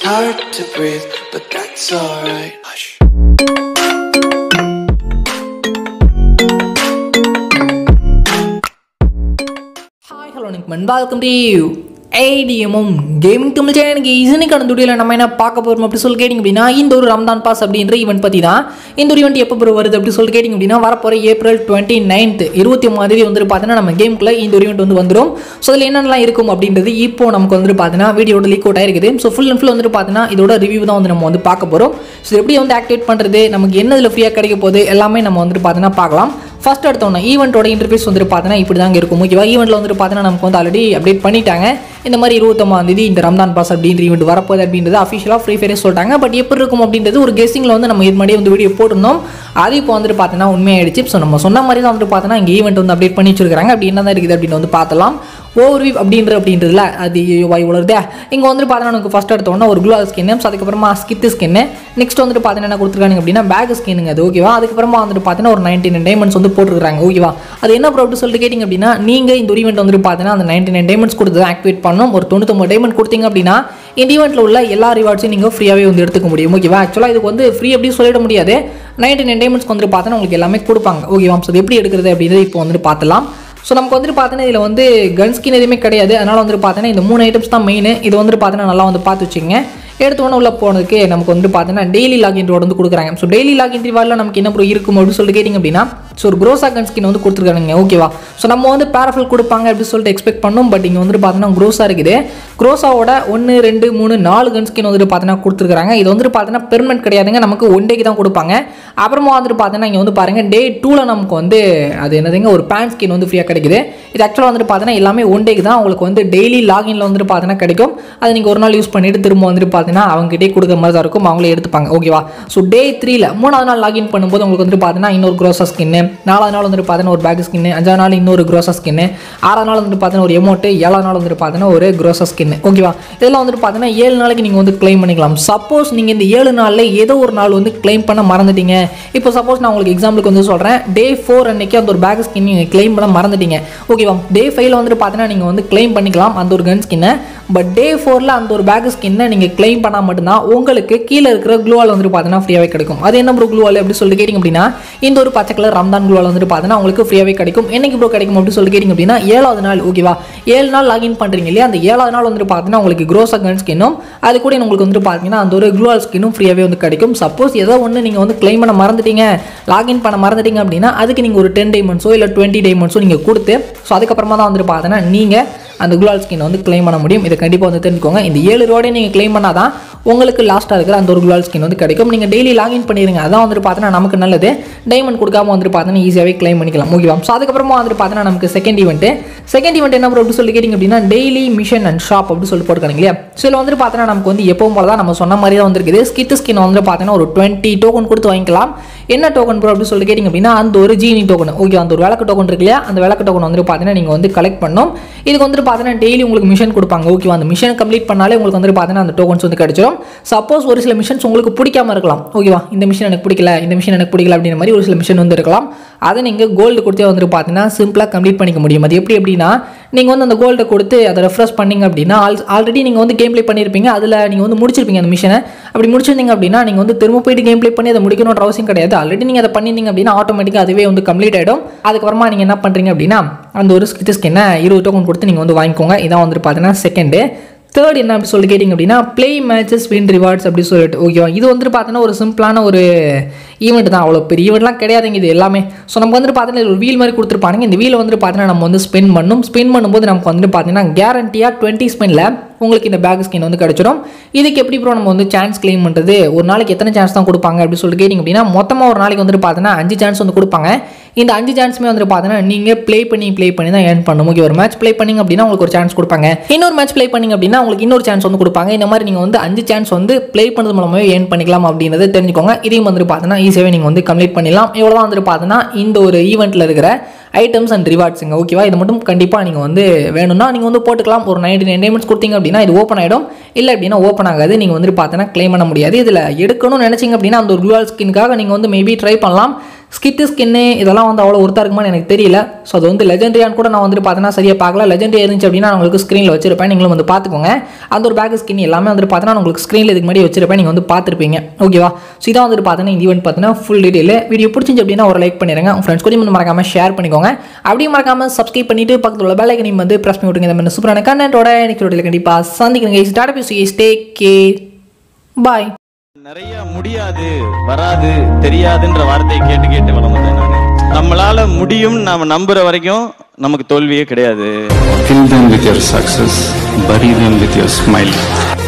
Hard to breathe, but that's alright. Hush. Hi hello நிக்மன் welcome to ஏடிஎம்மும் gaming Tamil சேனலுக்கு இசனிக்கான துடியில் நம்ம என்ன பார்க்க போகிறோம் அப்படி சொல்லி கேட்டிங்க அப்படின்னா இந்த ஒரு ரம்தான் பாஸ் அப்படின்ற ஈவெண்ட் பற்றி தான் இந்த ஒரு ஈவெண்ட் எப்போ ப்ரோ வருது அப்படி சொல்லி கேட்டிங்க அப்படின்னா வரப்போகிற ஏப்ரல் டுவெண்ட்டி நைன்த் இருபத்தி ஒம்பது வந்துட்டு பார்த்தீங்கன்னா நம்ம கேமுக்குள்ள இந்த ஒரு ஈவெண்ட் வந்து வந்துடும் ஸோ அதில் என்னென்னலாம் இருக்கும் அப்படின்றது இப்போ நமக்கு வந்துட்டு பார்த்தீங்கன்னா வீடியோட லீக் அவுட் ஆயிருக்குது ஸோ ஃபுல் அண்ட் ஃபுல் வந்துட்டு பார்த்தீங்கன்னா இதோட ரிவ்யூ தான் வந்து நம்ம வந்து பார்க்க போகிறோம் ஸோ எப்படி வந்து ஆக்டிவேட் பண்ணுறது நமக்கு என்ன இதில் ஃப்ரீயாக கிடைக்க போகுது எல்லாமே நம்ம வந்துட்டு பார்த்தீங்கன்னா பார்க்கலாம் ஃபர்ஸ்ட் எடுத்தோம்னா ஈவெண்ட்டோட இன்டர்ஃபேஸ் வந்துட்டு பார்த்தீங்கன்னா இப்படி தாங்க இருக்கும் ஓகேவா ஈவெண்ட்டில் வந்துட்டு பார்த்தீங்கன்னா நமக்கு வந்து ஆல்ரெடி அப்டேட் பண்ணிட்டாங்க இந்த மாதிரி இருபத்தொம்பதாம் தேதி இந்த ரம்தான் பாஸ் அப்படின்ற ஈவெண்ட் வரப்போகுது அப்படின்றது அஃபிஷியலாக ஃப்ரீ ஃபயரே சொல்லிட்டாங்க பட் எப்படி இருக்கும் அப்படின்றது ஒரு கெஸ்ஸிங்கில் வந்து நம்ம இது முன்னாடியே வந்து வீடியோ போட்டிருந்தோம் அது இப்போ வந்துட்டு பார்த்தீங்கன்னா உண்மையாயிடுச்சு ஸோ நம்ம சொன்ன மாதிரி தான் வந்துட்டு பார்த்தீங்கன்னா இங்கே ஈவெண்ட் வந்து அப்டேட் பண்ணி வச்சிருக்காங்க அப்படி என்ன தான் இருக்குது அப்படின்னு வந்து பார்த்தலாம் ஓவர் வியூ அப்படின்ற அப்படின்றதுல அது வாய் உலருதே இங்கே வந்துட்டு பார்த்தீங்கன்னா நமக்கு ஃபஸ்ட் எடுத்தோன்னா ஒரு குளோ ஸ்கின்னு அதுக்கப்புறமா ஸ்கித்து ஸ்கின்னு நெக்ஸ்ட் வந்துட்டு பார்த்தீங்கன்னா என்ன கொடுத்துருக்காங்க அப்படின்னா பேக் ஸ்கின்னுங்க அது ஓகேவா அதுக்கப்புறமா வந்துட்டு பார்த்தீங்கன்னா ஒரு நைன்டி நைன் டைமண்ட்ஸ் வந்து போட்டுருக்காங்க ஓகேவா அது என்ன ப்ரோ அப்படி சொல்லிட்டு கேட்டிங்க அப்படின்னா நீங்கள் இந்த ஒரு ஈவெண்ட் வந்துட்டு பார்த்தீங்கன்னா அந்த நைன்டி நைன் டைமண்ட்ஸ் கொடுத்து ஆக்டிவேட் பண்ணணும் ஒரு தொண்ணூத்தொம்பது டைமண்ட் கொடுத்தீங்க அப்படின்னா இந்த ஈவெண்ட்டில் உள்ள எல்லா ரிவார்ட்ஸையும் நீங்கள் ஃப்ரீயாகவே வந்து எடுத்துக்க முடியும் ஓகேவா ஆக்சுவலாக இதுக்கு வந்து ஃப்ரீ அப்படி சொல்லிட முடியாது நைன்டி நைன் டைமண்ட்ஸ்க்கு வந்துட்டு பார்த்தீங்கன்னா உங்களுக்கு எல்லாமே கொடுப்பாங்க ஓகேவா ஸோ அது எப்படி எடுக்கிறது அப்படின்றது இப்போ வந்துட்டு பார்த்துலாம் ஸோ நமக்கு வந்துட்டு பார்த்தீங்கன்னா இதில் வந்து கன் ஸ்கின் எதுவுமே கிடையாது அதனால் வந்துட்டு பார்த்தீங்கன்னா இந்த மூணு ஐட்டம்ஸ் தான் மெயின் இது வந்துட்டு பார்த்தீங்கன்னா நல்லா வந்து பார்த்து வச்சுங்க எடுத்தோன்னே உள்ள போனதுக்கு நமக்கு வந்து பார்த்தீங்கன்னா டெய்லி லாகின் ரோடு வந்து கொடுக்குறாங்க ஸோ டெய்லி லாகின் ரிவார்டில் நமக்கு என்ன ப்ரோ இருக்கும் அப்படின்னு சொல்லிட்டு கேட்டிங்க அப்படின்னா ஸோ ஒரு க்ரோஸா கன் ஸ்கின் வந்து கொடுத்துருக்காங்க ஓகேவா ஸோ நம்ம வந்து பேரஃபில் கொடுப்பாங்க அப்படின்னு சொல்லிட்டு எக்ஸ்பெக்ட் பண்ணோம் பட் இங்கே வந்துட்டு பார்த்தீங்கன்னா க்ரோஸாக இருக்குது க்ரோஸாவோட ஒன்று ரெண்டு மூணு நாலு கன் ஸ்கின் வந்துட்டு பார்த்தீங்கன்னா கொடுத்துருக்காங்க இது வந்துட்டு பார்த்தீங்கன்னா பெர்மனெண்ட் கிடையாதுங்க நமக்கு ஒன் டேக்கு தான் கொடுப்பாங்க அப்புறமா வந்துட்டு பார்த்தீங்கன்னா இங்கே வந்து பாருங்கள் டே டூவில் நமக்கு வந்து அது என்னதுங்க ஒரு பேண்ட் ஸ்கின் வந்து ஃப்ரீயாக கிடைக்குது இது ஆக்சுவலாக வந்துட்டு பார்த்தீங்கன்னா எல்லாமே ஒன் டேக்கு தான் உங்களுக்கு வந்து டெய்லி லாகின்ல வந்துட்டு பார்த்தீங்கன்னா கிடைக்கும் அதை நீங்கள் ஒரு நாள் யூஸ் பண்ணிட்டு திரும்ப வந்துட்டு பார்த்தீங்கன்னா அவங்ககிட்டே கொடுக்குற மாதிரி தான் இருக்கும் அவங்களே எடுத்துப்பாங்க ஓகேவா ஸோ டே த்ரீல மூணாவது நாள் லாகின் பண்ணும்போது உங்களுக்கு வந்துட்டு பார்த்தீங்கன்னா இன்னொரு க்ரோஸா ஸ்கின்னு நாலாவது நாள் வந்துட்டு பார்த்தீங்கன்னா ஒரு பேக் ஸ்கின்னு அஞ்சாவது நாள் இன்னொரு க்ரோஸா ஸ்கின்னு ஆறாவது நாள் வந்துட்டு பார்த்தீங்கன்னா ஒரு எமௌண்ட் ஏழாவது நாள் வந்துட்டு பார்த்தீங்கன்னா ஒரு க்ரோஸா ஸ்கின்னு ஓகேவா இதெல்லாம் வந்துட்டு பார்த்தீங்கன்னா ஏழு நாளைக்கு நீங்கள் வந்து க்ளைம் பண்ணிக்கலாம் சப்போஸ் நீங்கள் இந்த ஏழு நாளில் ஏதோ ஒரு நாள் வந்து க்ளைம் பண்ண மறந்துட்டீங்க இப்போ சப்போஸ் நான் உங்களுக்கு எக்ஸாம்பிளுக்கு வந்து சொல்கிறேன் டே ஃபோர் அன்னைக்கு அந்த ஒரு பேக் ஸ்கின் நீங்கள் க்ளைம் பண்ண மறந்துட்டீங்க ஓகேவா டே ஃபைவ்ல வந்துட்டு பார்த்தீங்கன்னா நீங்கள் வந்து க்ளைம் பண்ணிக்கலாம் அந்த ஒரு கன் ஸ்கின்னை பட் டே ஃபோரில் அந்த ஒரு பேக் ஸ்கின்னை நீங்கள் க்ளைம் பண்ணால் மட்டும்தான் உங்களுக்கு கீழே இருக்கிற க்ளூவால் வந்துட்டு பார்த்தீங்கன்னா ஃப்ரீயாகவே கிடைக்கும் அது என்ன ப்ரோ க்ளூவால் அப்படி சொல்லிட்டு கேட்டிங்க அப்படின்னா இந்த ஒரு பச்சை கலர் ரம்தான் க்ளூவால் வந்துட்டு பார்த்தீங்கன்னா உங்களுக்கு ஃப்ரீயாகவே கிடைக்கும் என்னைக்கு ப்ரோ கிடைக்கும் அப்படி சொல்லிட்டு கேட்டிங்க அப்படின்னா ஏழாவது நாள் ஓகேவா ஏழு நாள் லாகின் பண்ணுறீங்க இல்லையா அந்த ஏழாவது நாள் வந்துட்டு பார்த்தீங்கன்னா உங்களுக்கு க்ரோஸா கன் ஸ்கின்னும் அது கூட உங்களுக்கு வந்துட்டு பார்த்தீங்கன்னா அந்த ஒரு க்ளூவால் ஸ்கின்னும் ஃப்ரீயாகவே வந்து கிடைக்கும் சப்போஸ் ஏதோ ஒன்று நீங்கள் வந்து க்ளைம் பண்ண மறந்துட்டீங்க லாகின் பண்ண மறந்துட்டீங்க அப்படின்னா அதுக்கு நீங்கள் ஒரு டென் டைமண்ட்ஸோ இல்லை டுவெண்ட்டி டைமண்ட்ஸோ நீங்கள் கொடுத்து ஸோ அதுக்கப்புறமா தான் வந்துட்டு பார்த்தீங்கன்னா நீங்கள் அந்த குலால் ஸ்கின் வந்து க்ளைம் பண்ண முடியும் இதை கண்டிப்பாக வந்து தெரிஞ்சுக்கோங்க இந்த ஏழு ரூபாய் நீங்கள் க்ளைம் பண்ணால் தான் உங்களுக்கு லாஸ்ட்டாக இருக்கிற அந்த ஒரு குலால் ஸ்கின் வந்து கிடைக்கும் நீங்கள் டெய்லி லாகின் பண்ணிடுங்க அதான் வந்துட்டு பார்த்தீங்கன்னா நமக்கு நல்லது டைமண்ட் கொடுக்காம வந்துட்டு பார்த்தீங்கன்னா ஈஸியாகவே க்ளைம் பண்ணிக்கலாம் ஓகேவா ஸோ அதுக்கப்புறமா வந்துட்டு பார்த்தீங்கன்னா நமக்கு செகண்ட் ஈவெண்ட்டு செகண்ட் ஈவெண்ட் என்ன அப்படி சொல்லி கேட்டிங்க அப்படின்னா டெய்லி மிஷன் அண்ட் ஷாப் அப்படி சொல்லி போட்டுருக்காங்க இல்லையா ஸோ இதில் வந்துட்டு பார்த்தீங்கன்னா நமக்கு வந்து எப்பவும் போல தான் நம்ம சொன்ன மாதிரி தான் வந்திருக்குது ஸ்கிட் ஸ்கின் வந்துட்டு பார்த்தீங்கன்னா ஒரு டுவெண்ட்டி டோக்கன் கொடுத்து வாங்கிக்கலாம் என்ன டோக்கன் ப்ரோ அப்படி சொல்லி கேட்டிங்க அப்படின்னா அந்த ஒரு ஜீனி டோக்கன் ஓகே அந்த ஒரு விளக்கு டோக்கன் இருக்கு இல்லையா அந்த விளக்கு டோக்கன் வந்துட்டு பார்த்தீங்கன்னா நீங்கள் வந்து கலெக்ட் பண்ணணும் இதுக்கு வந்துட்டு பார்த்தீங்கன்னா டெய்லி உங்களுக்கு மிஷன் கொடுப்பாங்க ஓகேவா அந்த மிஷன் கம்ப்ளீட் பண்ணாலே உங்களுக்கு வந்துட்டு பார்த்தீங்கன்னா அந்த டோக்கன்ஸ் வந்து கிடைச்சிரும் சப்போஸ் ஒரு சில மிஷன்ஸ் உங்களுக்கு பிடிக்காம இருக்கலாம் ஓகேவா இந்த மிஷன் எனக்கு பிடிக்கல இந்த மிஷன் எனக்கு பிடிக்கல அப்படின்ற மாதிரி ஒரு சில மிஷன் வந்து இருக்கலாம் அதை நீங்கள் கோல்டு கொடுத்தே வந்துட்டு பார்த்தீங்கன்னா சிம்பிளாக கம்ப்ளீட் பண்ணிக்க முடியும் அது எப்படி அப்படின்னா நீங்கள் வந்து அந்த கோல்டை கொடுத்து அதை ரெஃப்ரெஷ் பண்ணீங்க அப்படின்னா ஆல் ஆல்ரெடி நீங்கள் வந்து கேம் ப்ளே பண்ணியிருப்பீங்க அதில் நீங்கள் வந்து முடிச்சிருப்பீங்க அந்த மிஷனை அப்படி முடிச்சிருந்தீங்க அப்படின்னா நீங்கள் வந்து திரும்ப போயிட்டு கேம் ப்ளே பண்ணி அதை முடிக்கணுன்ற அவசியம் கிடையாது ஆல்ரெடி நீங்கள் அதை பண்ணியிருந்தீங்க அப்படின்னா ஆட்டோமேட்டிக்காக அதுவே வந்து கம்ப்ளீட் ஆகிடும் அதுக்கப்புறமா நீங்கள் என்ன பண்ணுறீங்க அப்படின்னா அந்த ஒரு ஸ்கிட் ஸ்கின்னை இருபது டோக்கன் கொடுத்து நீங்கள் வந்து வாங்கிக்கோங்க இதான் வந்துட்டு பார்த்தீங்கன்னா செகண்டு தேர்ட் என்ன அப்படி சொல்லி கேட்டிங்க அப்படின்னா ப்ளே மேட்சஸ் வின் ரிவார்ட்ஸ் அப்படி சொல்லிட்டு ஓகேவா இது வந்துட்டு பார்த்தீங்கன்னா ஒரு சிம்பிளான ஒரு ஈவெண்ட் தான் அவ்வளோ பெரிய ஈவெண்ட்லாம் கிடையாதுங்க இது எல்லாமே ஸோ நம்ம வந்துட்டு பார்த்தீங்கன்னா ஒரு வீல் மாதிரி கொடுத்துருப்பாங்க இந்த வீலை வந்துட்டு பார்த்தீங்கன்னா நம்ம வந்து ஸ்பெண்ட் பண்ணும் ஸ்பெண்ட் பண்ணும்போது நமக்கு வந்துட்டு பார்த்தீங்கன்னா கேரண்டியாக டுவெண்ட்டி ஸ்பெண்டில் உங்களுக்கு இந்த பேக் ஸ்கின் வந்து கிடச்சிடும் இதுக்கு எப்படி ப்ரோ நம்ம வந்து சான்ஸ் கிளைம் பண்ணுறது ஒரு நாளைக்கு எத்தனை சான்ஸ் தான் கொடுப்பாங்க அப்படி சொல்லிட்டு கேட்டிங்க அப்படின்னா மொத்தமாக ஒரு நாளைக்கு வந்துட்டு பார்த்தீங்கன்னா அஞ்சு சான்ஸ் வந்து கொடுப்பாங்க இந்த அஞ்சு சான்ஸுமே வந்துட்டு பார்த்தீங்கன்னா நீங்கள் ப்ளே பண்ணி ப்ளே பண்ணி தான் ஏர்ன் பண்ணணும் ஓகே ஒரு மேட்ச் ப்ளே பண்ணிங்க அப்படின்னா உங்களுக்கு ஒரு சான்ஸ் கொடுப்பாங்க இன்னொரு மேட்ச் ப்ளே பண்ணிங்க அப்படின்னா உங்களுக்கு இன்னொரு சான்ஸ் வந்து கொடுப்பாங்க இந்த மாதிரி நீங்கள் வந்து அஞ்சு சான்ஸ் வந்து ப்ளே பண்ணுறது மூலமாகவே ஏர்ன் பண்ணிக்கலாம் அப்படின்றத தெரிஞ்சுக்கோங்க இதையும் வந்துட்டு பார்த்தீங்கன்னா ஈஸியாகவே நீங்கள் வந்து கம்ப்ளீட் பண்ணிடலாம் இவ்வளோ தான் வந்துட்டு பார்த்தீங்கன்னா இந்த ஒரு ஈவெண்ட்டில் இருக்கிற ஐட்டம்ஸ் அண்ட் ரிவார்ட்ஸுங்க ஓகேவா இது மட்டும் கண்டிப்பாக நீங்கள் வந்து வேணும்னா நீங்கள் வந்து போட்டுக்கலாம் ஒரு நைன்டி நைன் டைமண்ட்ஸ் கொடுத்தீங்க அப்படின்னா இது ஓப்பன் ஆகிடும் இல்லை அப்படின்னா ஓப்பன் ஆகாது நீங்கள் வந்துட்டு பார்த்தீங்கன்னா க்ளைம் பண்ண முடியாது இதில் எடுக்கணும்னு நினச்சிங்க அப்படின்னா அந்த ஒரு குளூவால் ஸ்கின்காக நீங்கள் வந்து மேபி ட்ரை பண்ணலாம் ஸ்கிட்டு ஸ்கின்னு இதெல்லாம் வந்து அவ்வளோ ஒருத்தா இருக்குமான்னு எனக்கு தெரியல ஸோ அது வந்து லெஜெண்டரியான்னு கூட நான் வந்துட்டு பார்த்தீங்கன்னா சரியாக பார்க்கல லெஜெண்டரி இருந்துச்சு அப்படின்னா நான் உங்களுக்கு ஸ்க்ரீனில் வச்சிருப்பேன் நீங்களும் வந்து பார்த்துக்கோங்க அந்த ஒரு பேக் ஸ்கின் எல்லாமே வந்துட்டு பார்த்தீங்கன்னா நான் உங்களுக்கு ஸ்க்ரீனில் இதுக்கு முன்னாடி வச்சிருப்பேன் நீங்கள் வந்து பார்த்துருப்பீங்க ஓகேவா ஸோ இதான் வந்துட்டு பார்த்தீங்கன்னா இந்த ஈவெண்ட் பார்த்தீங்கன்னா ஃபுல் டீட்டெயில் வீடியோ பிடிச்சிச்சு அப்படின்னா ஒரு லைக் பண்ணிடுங்க உங்கள் ஃப்ரெண்ட்ஸ் கூட வந்து மறக்காம ஷேர் பண்ணிக்கோங்க அப்படியே மறக்காம சப்ஸ்கிரைப் பண்ணிட்டு பக்கத்தில் உள்ள பெல் ஐக்கனையும் வந்து ப்ரெஸ் பண்ணி விட்டுங்க இந்த மாதிரி சூப்பரான கண்டென்ட்டோட எனக்கு கண்டிப்பாக சந்திக்கிறேங்க ஸ்டார்ட் பேசி ஸ்டே கே பாய் நிறைய முடியாது வராது தெரியாதுன்ற வார்த்தையை கேட்டு கேட்டு வளர்ந்தேன் நான் நம்மளால முடியும் நாம நம்புற வரைக்கும் நமக்கு தோல்வியே கிடையாது Kill them with your success, bury them with your smile.